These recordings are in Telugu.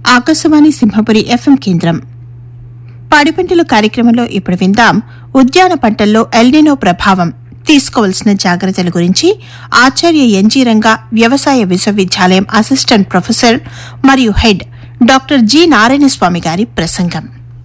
ఆకాశవాణి సింహపురి ఎఫ్ఎం కేంద్రం పాడి పంటల కార్యక్రమంలో ఇప్పుడు విందాం ఉద్యాన పంటల్లో ఎల్నినో ప్రభావం తీసుకోవాల్సిన జాగ్రత్తల గురించి ఆచార్య ఎన్జీ రంగా వ్యవసాయ విశ్వవిద్యాలయం అసిస్టెంట్ ప్రొఫెసర్ మరియు హెడ్ డాక్టర్ జి నారాయణస్వామి గారి ప్రసంగం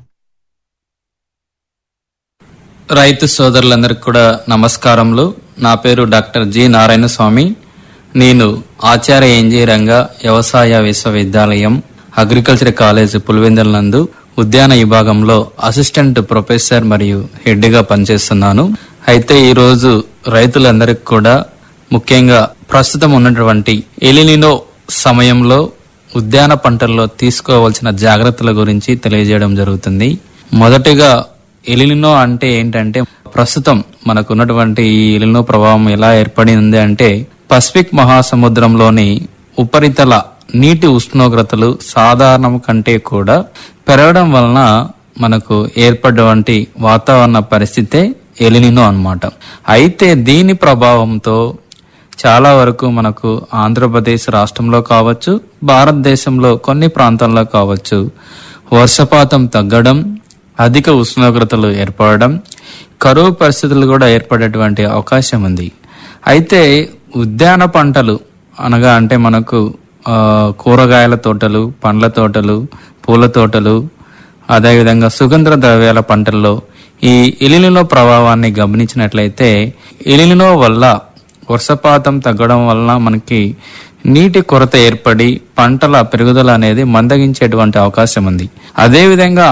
రైతు సోదరులందరికీ కూడా నమస్కారములు నా పేరు డాక్టర్ జి నారాయణ స్వామి నేను ఆచార్య ఎన్జీ రంగ వ్యవసాయ విశ్వవిద్యాలయం అగ్రికల్చర్ కాలేజ్ పులివెందుల నందు ఉద్యాన విభాగంలో అసిస్టెంట్ ప్రొఫెసర్ మరియు హెడ్ గా పనిచేస్తున్నాను అయితే ఈ రోజు రైతులందరికీ కూడా ముఖ్యంగా ప్రస్తుతం ఉన్నటువంటి ఎలినినో సమయంలో ఉద్యాన పంటల్లో తీసుకోవాల్సిన జాగ్రత్తల గురించి తెలియజేయడం జరుగుతుంది మొదటిగా ఎలినినో అంటే ఏంటంటే ప్రస్తుతం మనకు ఉన్నటువంటి ఈ ఎలినో ప్రభావం ఎలా ఏర్పడింది అంటే పసిఫిక్ మహాసముద్రంలోని ఉపరితల నీటి ఉష్ణోగ్రతలు సాధారణం కంటే కూడా పెరగడం వలన మనకు ఏర్పడినటువంటి వాతావరణ పరిస్థితే ఎలినినో అన్నమాట అయితే దీని ప్రభావంతో చాలా వరకు మనకు ఆంధ్రప్రదేశ్ రాష్ట్రంలో కావచ్చు భారతదేశంలో కొన్ని ప్రాంతాల్లో కావచ్చు వర్షపాతం తగ్గడం అధిక ఉష్ణోగ్రతలు ఏర్పడడం కరువు పరిస్థితులు కూడా ఏర్పడేటువంటి అవకాశం ఉంది అయితే ఉద్యాన పంటలు అనగా అంటే మనకు ఆ, కూరగాయల తోటలు పండ్ల తోటలు పూల తోటలు అదేవిధంగా సుగంధ ద్రవ్యాల పంటల్లో ఈ ఎలినినో ప్రభావాన్ని గమనించినట్లయితే ఎలినినో వల్ల వర్షపాతం తగ్గడం వలన మనకి నీటి కొరత ఏర్పడి పంటల పెరుగుదల అనేది మందగించేటువంటి అవకాశం ఉంది అదేవిధంగా